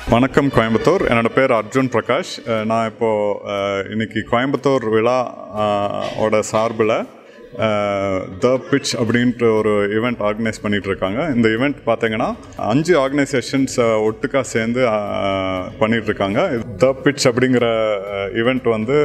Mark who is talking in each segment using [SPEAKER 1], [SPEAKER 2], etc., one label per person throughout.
[SPEAKER 1] வணக்கம் கோயம்புத்தூர் என்னோட பேர் அர்ஜுன் பிரகாஷ் அஹ் நான் இப்போது அஹ், இன்னைக்கு கோயம்புத்தூர் விழா அஹ், ஓட சார்பில் த பிட்ச் அப்படின்ட்டு ஒரு ஈவெண்ட் ஆர்கனைஸ் பண்ணிட்டு இருக்காங்க இந்த ஈவெண்ட் பார்த்தீங்கன்னா அஞ்சு ஆர்கனைசேஷன்ஸ் ஒட்டுக்கா சேர்ந்து அஹ், பண்ணிட்டு இருக்காங்க த பிட்ச் அப்படிங்கிற ஈவெண்ட் வந்து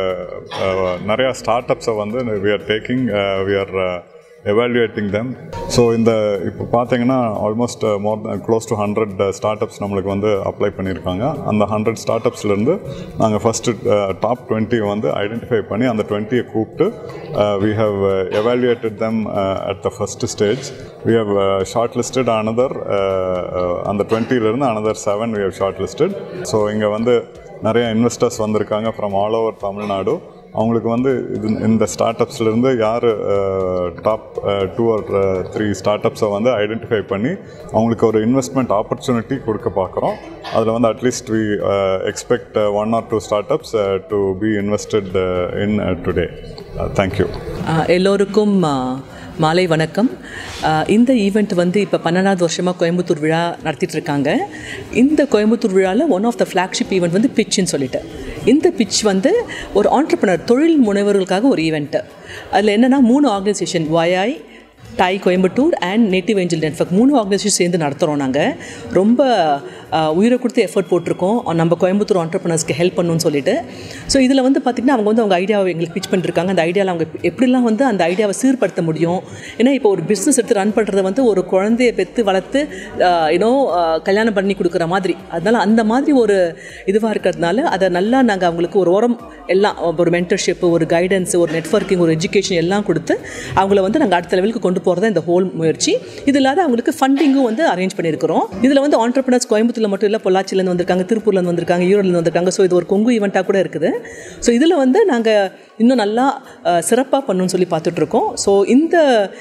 [SPEAKER 1] அஹ், நிறையா ஸ்டார்ட் அப்ஸை வந்து we are taking we are evaluating them so இந்த இப்போ பார்த்தீங்கன்னா almost more close to hundred startups நம்மளுக்கு வந்து அப்ளை பண்ணியிருக்காங்க அந்த ஹண்ட்ரட் ஸ்டார்ட் அப்ஸ்லேருந்து நாங்கள் ஃபஸ்ட்டு டாப் டுவெண்ட்டி வந்து ஐடென்டிஃபை பண்ணி அந்த டுவெண்ட்டியை கூப்பிட்டு we have evaluated them at the first stage we have shortlisted another அந்த டுவெண்ட்டிலேருந்து another seven we have shortlisted so இங்கே வந்து நிறைய இன்வெஸ்டர்ஸ் வந்திருக்காங்க ஃப்ரம் ஆல் ஓவர் தமிழ்நாடு அவங்களுக்கு வந்து இது இந்த ஸ்டார்ட் அப்ஸ்லேருந்து யார் top two or three start அப்ஸை வந்து ஐடென்டிஃபை பண்ணி அவங்களுக்கு ஒரு இன்வெஸ்ட்மெண்ட் ஆப்பர்ச்சுனிட்டி கொடுக்க பார்க்குறோம் அதில் வந்து at least we expect one or two startups to be invested in today thank you
[SPEAKER 2] ah எல்லோருக்கும் ஆஹ், மாலை வணக்கம் ஆஹ் இந்த ஈவெண்ட் வந்து இப்போ பன்னெண்டாவது வருஷமாக கோயம்புத்தூர் விழா நடத்திட்டு இருக்காங்க இந்த கோயம்புத்தூர் விழாவில் one of the flagship event வந்து பிட்ச்னு சொல்லிட்டு இந்த பிட்ச் வந்து ஒரு ஆண்டர்பனர் தொழில் முனைவர்களுக்காக ஒரு ஈவெண்ட்டு அதில் என்னென்னா மூணு organisation Yi TiE Coimbatore and Native Angel Network மூணு ஆர்கனைசேஷன் சேர்ந்து நடத்துகிறோம் நாங்கள் ரொம்ப ஆஹ், உயிரை கொடுத்து எஃபர்ட் போட்டிருக்கோம் நம்ம கோயம்புத்தூர் ஆண்டர்பனர்ஸ்க்கு ஹெல்ப் பண்ணணும்னு சொல்லிட்டு ஸோ இதில் வந்து பார்த்திங்கன்னா அவங்க வந்து அவங்க ஐடியாவை எங்களுக்கு பிச் பண்ணிருக்காங்க அந்த ஐடியாவில் அவங்க எப்படிலாம் வந்து அந்த ஐடியாவை சீர்படுத்த முடியும் ஏன்னா இப்போ ஒரு பிஸ்னஸ் எடுத்து ரன் பண்ணுறது வந்து ஒரு குழந்தைய பெற்று வளர்த்து யூனோ கல்யாணம் பண்ணி கொடுக்குற மாதிரி அதனால் அந்த மாதிரி ஒரு இதுவாக இருக்கிறதுனால அதை நல்லா நாங்கள் அவங்களுக்கு ஒரு உரம் எல்லாம் ஒரு மென்டர்ஷிப் ஒரு கைடன்ஸ் ஒரு நெட்வொர்க்கிங் ஒரு எஜுகேஷன் எல்லாம் கொடுத்து அவங்கள வந்து நாங்கள் அடுத்த லெவலுக்கு கொண்டு போகிறதா இந்த ஹோல் முயற்சி இது இல்லாத அவங்களுக்கு ஃபண்டிங்கும் வந்து அரேஞ்ச் பண்ணியிருக்கிறோம் இதில் வந்து ஆண்டர்பனர்ஸ் கோயம்புத்தூரில் மட்டும் இல்லை பொள்ளாச்சியிலேருந்து வந்திருக்காங்க திருப்பூர்லேருந்து வந்திருக்காங்க ஈரோடுலேருந்து வந்திருக்காங்க ஸோ இது ஒரு கொங்கு ஈவெண்ட்டாக கூட இருக்குது ஸோ இதில் வந்து நாங்கள் இன்னும் நல்லா சிறப்பாக பண்ணணும்னு சொல்லி பார்த்துட்ருக்கோம் ஸோ இந்த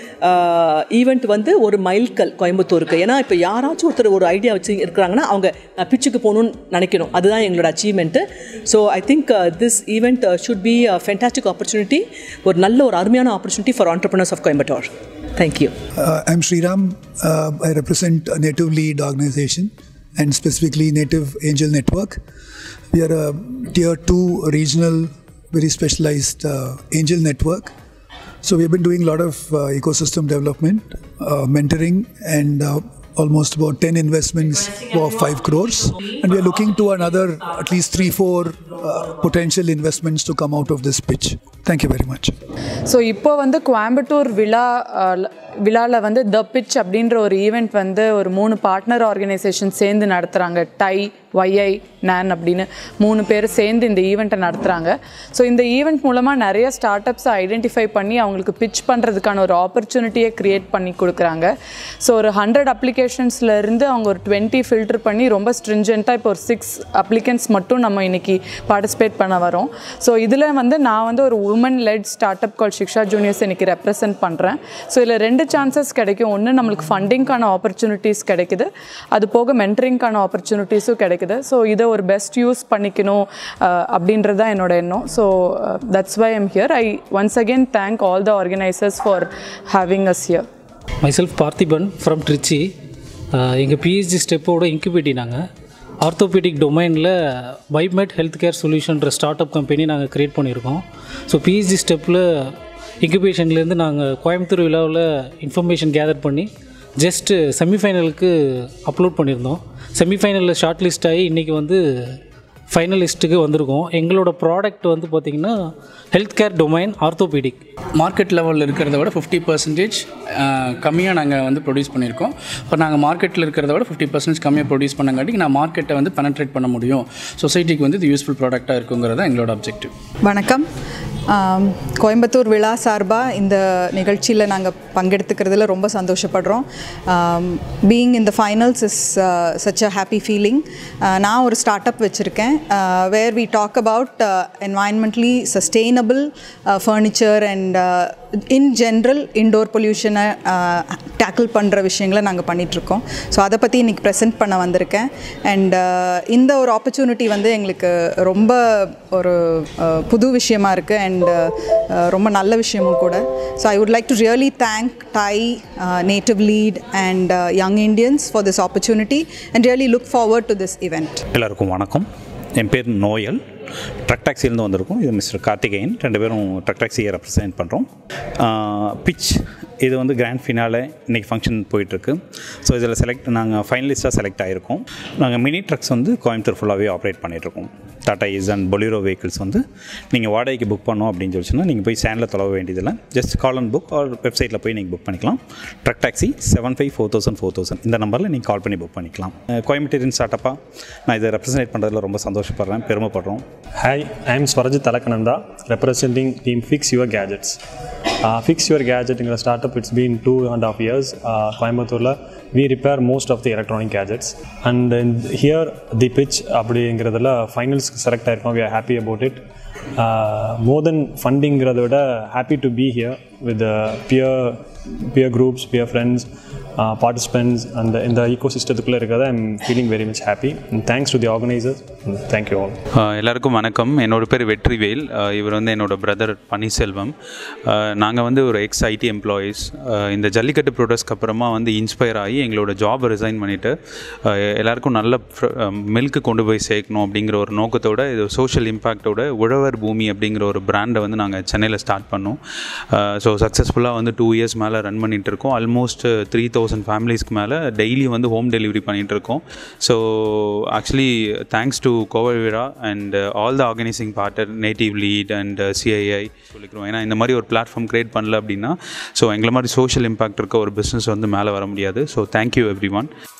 [SPEAKER 2] ஈவெண்ட் வந்து ஒரு மைல்கல் கோயம்புத்தூருக்கு ஏன்னா இப்போ யாராச்சும் ஒருத்தர் ஒரு ஐடியா வச்சு இருக்கிறாங்கன்னா அவங்க பிச்சுக்கு போகணும்னு நினைக்கணும் அதுதான் எங்களோட achievement so I think this event should be fantastic opportunity ஒரு நல்ல ஒரு அருமையான opportunity for entrepreneurs of Coimbatore thank you
[SPEAKER 3] Uh, I'm Sriram. Uh, I represent a Native Lead organization and specifically Native Angel Network. We are a tier two regional, very specialized uh, angel network. So we've been doing a lot of uh, ecosystem development, uh, mentoring, and uh, almost about 10 investments for 5 crores. And we are looking to another at least 3 4 uh, potential investments to come out of this pitch. Thank you very much.
[SPEAKER 4] So இப்போ வந்து கோயம்புத்தூர் விழா விழாவில் வந்து the pitch அப்படின்ற ஒரு event வந்து ஒரு மூணு பார்ட்னர் ஆர்கனைசேஷன் சேர்ந்து நடத்துகிறாங்க டை ஒய்ஐ நேன் அப்படின்னு மூணு பேர் சேர்ந்து இந்த ஈவெண்ட்டை நடத்துகிறாங்க ஸோ இந்த ஈவெண்ட் மூலமாக நிறைய ஸ்டார்ட் அப்ஸை ஐடென்டிஃபை பண்ணி அவங்களுக்கு பிச் பண்ணுறதுக்கான ஒரு ஆப்பர்ச்சுனிட்டியை க்ரியேட் பண்ணி கொடுக்குறாங்க ஸோ ஒரு ஹண்ட்ரட் அப்ளிகேஷன்ஸில் இருந்து அவங்க ஒரு டுவெண்ட்டி ஃபில்டர் பண்ணி ரொம்ப ஸ்ட்ரிஞ்செண்ட்டாக இப்போ ஒரு சிக்ஸ் அப்ளிகன்ஸ் மட்டும் நம்ம இன்னைக்கு பார்ட்டிசிபேட் பண்ண வரோம் ஸோ இதில் வந்து நான் வந்து ஒரு woman led startup call Shiksha Juniors இன்னைக்கு ரெப்ரசென்ட் பண்ணுறேன் ஸோ இதில் ரெண்டு சான்சஸ் கிடைக்கும் ஒன்று நம்மளுக்கு ஃபண்டிங்க்கான ஆப்பர்ச்சுனிட்டிஸ் கிடைக்குது அது போக மென்டரிங்க்கான ஆப்பர்ச்சுனிட்டிஸும் கிடைக்குது ஸோ இதை ஒரு பெஸ்ட் யூஸ் பண்ணிக்கணும் அஹ், அப்படின்றது தான் என்னோட எண்ணம் so that's why I'm here I once again thank all the organisers for having us here
[SPEAKER 5] myself Parthiban from Trichy எங்கள் பிஹெச்டி ஸ்டெப்போட இன்குபேட்டி நாங்கள் ஆர்த்தோபெடிக் டொமைனில் பைமெட் ஹெல்த் கேர் சொல்யூஷன்ற ஸ்டார்ட் அப் கம்பெனி நாங்கள் க்ரியேட் பண்ணியிருக்கோம் ஸோ பிஹெச்டி ஸ்டெப்பில் இன்குபேஷன்லேருந்து நாங்கள் கோயம்புத்தூர் விழாவில் இன்ஃபர்மேஷன் கேதர் பண்ணி ஜஸ்ட்டு செமிஃபைனலுக்கு அப்லோட் பண்ணியிருந்தோம் செமிஃபைனலில் ஷார்ட் லிஸ்ட் ஆகி இன்றைக்கி வந்து ஃபைனலிஸ்ட்டுக்கு வந்திருக்கோம் எங்களோட ப்ராடக்ட் வந்து பார்த்திங்கன்னா health care domain orthopaedic
[SPEAKER 6] market level இருக்கிறத விட ஃபிஃப்டி பர்சன்டேஜ் கம்மியாக நாங்கள் வந்து ப்ரொடியூஸ் பண்ணியிருக்கோம் இப்போ நாங்கள் மார்க்கெட்டில் இருக்கிறத விட ஃபிஃப்டி பர்சன்டேஜ் கம்மியாக ப்ரொடியூஸ் பண்ணங்காட்டி நான் மார்க்கெட்டை வந்து பெனட்ரேட் பண்ண முடியும் சொசைட்டிக்கு வந்து இது யூஸ்ஃபுல் ப்ராடக்டாக இருக்குங்கிறது தான் எங்களோட அப்ஜெக்டிவ்
[SPEAKER 7] வணக்கம் ஆம், கோயம்புத்தூர் விழா சார்பாக இந்த நிகழ்ச்சியில் நாங்கள் பங்கெடுத்துக்கிறதுல ரொம்ப சந்தோஷப்படுறோம் பீயிங் இந்த finals is such a happy feeling நான் ஒரு ஸ்டார்ட் அப் வச்சுருக்கேன் where we talk about environmentally sustainable furniture and in general indoor பொல்யூஷனை டேக்கிள் பண்ணுற விஷயங்களை நாங்கள் பண்ணிகிட்ருக்கோம் ஸோ அதை பற்றி இன்றைக்கி ப்ரெசென்ட் பண்ண வந்திருக்கேன் அண்ட் இந்த ஒரு ஆப்பர்ச்சுனிட்டி வந்து எங்களுக்கு ரொம்ப ஒரு அஹ், புது விஷயமா இருக்குது அண்ட் ரொம்ப நல்ல விஷயமும் கூட so I would like to really thank TiE Native Lead and Young Indians for this opportunity and really look forward to this event
[SPEAKER 8] எல்லாருக்கும் வணக்கம் என் பேர் நோயல் ட்ரக் டாக்ஸிலேருந்து வந்திருக்கோம் இது மிஸ்டர் கார்த்திகேயன் ரெண்டு பேரும் ட்ரக் டாக்ஸியை ரெப்ரசென்ட் பண்ணுறோம் பிச் இது வந்து கிராண்ட் ஃபினாலே இன்றைக்கி ஃபங்க்ஷன் போயிட்டுருக்கு ஸோ இதில் செலக்ட் நாங்கள் ஃபைனலிஸ்ட்டாக செலக்ட் ஆகிருக்கோம் நாங்கள் மினி ட்ரக்ஸ் வந்து கோயம்புத்தூர் ஃபுல்லாகவே ஆப்ரேட் பண்ணிகிட்ருக்கோம் Tata Ace and Bolero vehicles வந்து நீங்கள் வாடகைக்கு புக் பண்ணோம் அப்படின்னு சொல்லிச்சுன்னா நீங்கள் போய் சேனில் தொலைவ வேண்டியதில்லை just call and book or வெப்சைட்டில் போய் நீங்கள் புக் பண்ணிக்கலாம் truck taxi seven five four thousand four thousand இந்த நம்பரில் நீங்கள் கால் பண்ணி புக் பண்ணிக்கலாம் அஹ் கோயம்புத்தூரின் ஸ்டார்ட்டப்பாக நான் இதை ரெப்ரசன்ட் பண்ணுறதுல ரொம்ப சந்தோஷப்படுறேன் பெருமைப்படுறோம்
[SPEAKER 9] Hi, I am Swarajit Talakananda, representing team Fix Your Gadgets. Uh, Fix Your Gadget in a startup, it's been two and a half years. Uh, Coimbatore, we repair most of the electronic gadgets. And in here, the pitch, அப்படிங்கிறதுல ஃபைனல்ஸ்க்கு select ஆயிருக்கோம் we are happy about it more than ஃபண்டிங்கிறத விட happy to be here with peer peer groups peer friends participants அந்த இந்த ஈகோ சிஸ்டத்துக்குள்ளே இருக்கிறத I'm feeling very much happy thanks to the organisers thank you all
[SPEAKER 10] ah எல்லாருக்கும் வணக்கம் என்னோட பேர் வெற்றிவேல் ஆஹ் இவர் வந்து என்னோட பிரதர் பன்னீர்செல்வம் நாங்கள் வந்து ஒரு எக்ஸ் ஐடி எம்ப்ளாயீஸ் இந்த ஜல்லிக்கட்டு ப்ரோடக்ட்ஸ்க்கு அப்புறமா வந்து இன்ஸ்பயர் ஆகி எங்களோட ஜாப் ரிசைன் பண்ணிவிட்டு எல்லாருக்கும் நல்ல மில்க்கு கொண்டு போய் சேர்க்கணும் அப்படிங்கிற ஒரு நோக்கத்தோட இது சோஷியல் இம்பேக்டோட உழவர் பூமி அப்படிங்கிற ஒரு பிராண்டை வந்து நாங்கள் சென்னையில் ஸ்டார்ட் பண்ணோம் ஸோ சக்ஸஸ்ஃபுல்லாக வந்து டூ இயர்ஸ் மேலே ரன் பண்ணிகிட்டு இருக்கோம் ஆல்மோஸ்ட் த்ரீ தௌசண்ட் ஃபேமிலிஸ்க்கு மேலே டெய்லி வந்து ஹோம் டெலிவரி பண்ணிகிட்டு இருக்கோம் ஸோ ஆக்சுவலி தேங்க்ஸ் டு கோவல்விரா and all the organising partner Native Lead and CII சொல்லிக்கிறோம் ஏன்னா இந்த மாதிரி ஒரு பிளாட்ஃபார்ம் க்ரியேட் பண்ணல அப்படின்னா ஸோ எங்களை மாதிரி சோஷியல் இம்பாக்ட் இருக்க ஒரு பிஸ்னஸ் வந்து மேலே வர முடியாது ஸோ தேங்க்யூ எவ்ரி ஒன்